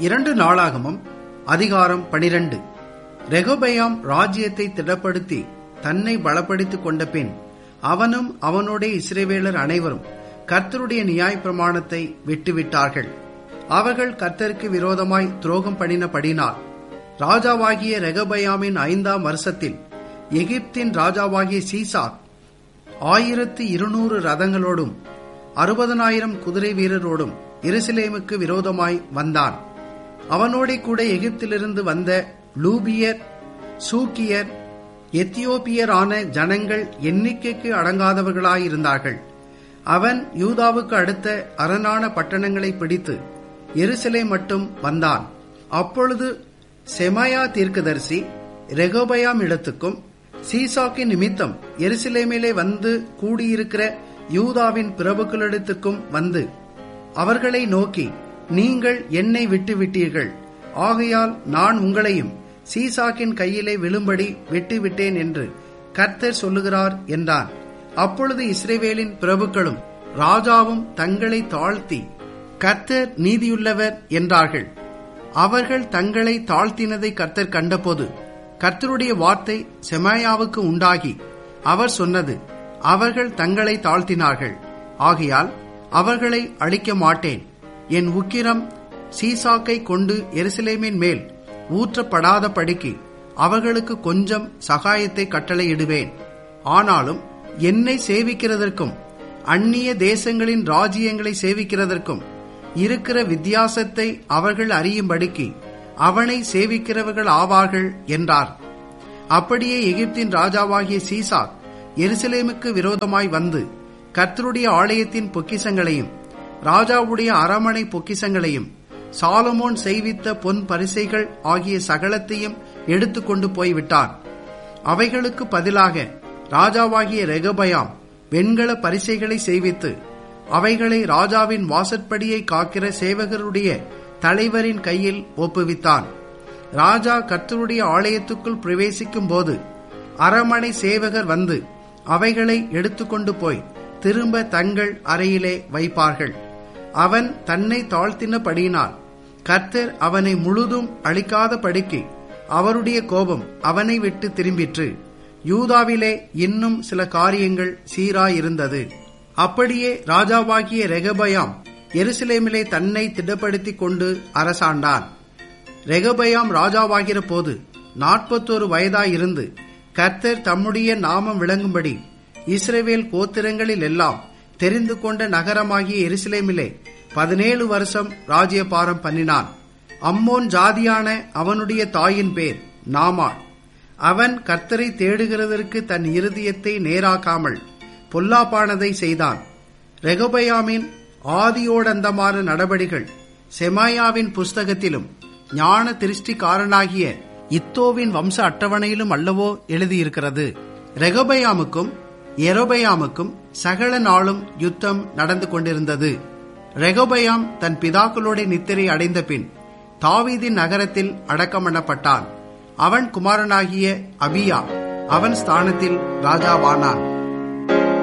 இரண்டு நாளாகமும் அதிகாரம் பனிரெண்டு ரெகோபயாம் ராஜ்யத்தை திடப்படுத்தி தன்னை பலப்படுத்திக் கொண்ட பின் அவனும் அவனுடைய இஸ்ரேவேலர் அனைவரும் கர்த்தருடைய நியாய பிரமாணத்தை விட்டுவிட்டார்கள் அவர்கள் கர்த்தருக்கு விரோதமாய் துரோகம் பண்ணினபடினால் ராஜாவாகிய ரெகபயாமின் ஐந்தாம் வருஷத்தில் எகிப்தின் ராஜாவாகிய சீசாக் ஆயிரத்து இருநூறு ரதங்களோடும் அறுபதனாயிரம் குதிரை வீரரோடும் எருசலேமுக்கு விரோதமாய் வந்தான் அவனோட கூட எகிப்திலிருந்து வந்த லூபியர் சூக்கியர் எத்தியோப்பியரான ஜனங்கள் எண்ணிக்கைக்கு அடங்காதவர்களாயிருந்தார்கள் அவன் யூதாவுக்கு அடுத்த அரணான பட்டணங்களை பிடித்து எருசலே மட்டும் வந்தான் அப்பொழுது செமாயா தீர்க்கதரிசி ரெகோபயாம் இடத்துக்கும் சீசாக்கின் நிமித்தம் எருசலேமிலே வந்து கூடியிருக்கிற யூதாவின் பிரபுக்களிடத்துக்கும் வந்து அவர்களை நோக்கி நீங்கள் என்னை விட்டு விட்டீர்கள் ஆகையால் நான் உங்களையும் சீசாக்கின் கையிலே விழும்படி விட்டுவிட்டேன் என்று கர்த்தர் சொல்லுகிறார் என்றான் அப்பொழுது இஸ்ரேவேலின் பிரபுக்களும் ராஜாவும் தங்களை தாழ்த்தி கர்த்தர் நீதியுள்ளவர் என்றார்கள் அவர்கள் தங்களை தாழ்த்தினதை கர்த்தர் கண்டபோது கர்த்தருடைய வார்த்தை செமாயாவுக்கு உண்டாகி அவர் சொன்னது அவர்கள் தங்களை தாழ்த்தினார்கள் ஆகையால் அவர்களை அழிக்க மாட்டேன் என் உக்கிரம் சீசாக்கை கொண்டு எருசலேமின் மேல் ஊற்றப்படாத படிக்கு அவர்களுக்கு கொஞ்சம் சகாயத்தை கட்டளையிடுவேன் ஆனாலும் என்னை சேவிக்கிறதற்கும் அந்நிய தேசங்களின் ராஜ்யங்களை சேவிக்கிறதற்கும் இருக்கிற வித்தியாசத்தை அவர்கள் அறியும்படிக்கு அவனை சேவிக்கிறவர்கள் ஆவார்கள் என்றார் அப்படியே எகிப்தின் ராஜாவாகிய சீசாக் எருசலேமுக்கு விரோதமாய் வந்து கர்த்தருடைய ஆலயத்தின் பொக்கிசங்களையும் ராஜாவுடைய அரமனை பொக்கிசங்களையும் சாலமோன் செய்வித்த பொன் பரிசைகள் ஆகிய சகலத்தையும் எடுத்துக்கொண்டு போய்விட்டான் அவைகளுக்கு பதிலாக ராஜாவாகிய ரெகபயாம் வெண்கல பரிசைகளை செய்வித்து அவைகளை ராஜாவின் வாசற்படியை காக்கிற சேவகருடைய தலைவரின் கையில் ஒப்புவித்தான் ராஜா கர்த்தருடைய ஆலயத்துக்குள் பிரவேசிக்கும் போது அரமனை சேவகர் வந்து அவைகளை எடுத்துக்கொண்டு போய் திரும்ப தங்கள் அறையிலே வைப்பார்கள் அவன் தன்னை தாழ்த்தினபடியினால் கர்த்தர் அவனை முழுதும் அழிக்காத படிக்கு அவருடைய கோபம் அவனை விட்டு திரும்பிற்று யூதாவிலே இன்னும் சில காரியங்கள் சீராயிருந்தது அப்படியே ராஜாவாகிய ரெகபயாம் எருசலேமிலே தன்னை திடப்படுத்திக் கொண்டு அரசாண்டான் ரெகபயாம் ராஜாவாகிற போது நாற்பத்தோரு வயதாயிருந்து கர்த்தர் தம்முடைய நாமம் விளங்கும்படி இஸ்ரேவேல் கோத்திரங்களில் எல்லாம் தெரிந்து கொண்ட நகரமாகிய எருசலேமிலே பதினேழு வருஷம் ராஜ்யபாரம் பண்ணினான் அம்மோன் ஜாதியான அவனுடைய தாயின் பேர் நாமாள் அவன் கர்த்தரை தேடுகிறதற்கு தன் இருதயத்தை நேராக்காமல் பொல்லாப்பானதை செய்தான் ரெகபயாமின் ஆதியோடந்தமான நடபடிகள் செமாயாவின் புஸ்தகத்திலும் ஞான திருஷ்டிக்காரனாகிய இத்தோவின் வம்ச அட்டவணையிலும் அல்லவோ எழுதியிருக்கிறது ரெகபயாமுக்கும் எரோபயாமுக்கும் சகல நாளும் யுத்தம் நடந்து கொண்டிருந்தது ரெகோபயாம் தன் பிதாக்களோட நித்திரை அடைந்த பின் தாவீதின் நகரத்தில் அடக்கமணப்பட்டான் அவன் குமாரனாகிய அபியா அவன் ஸ்தானத்தில் ராஜாவானான்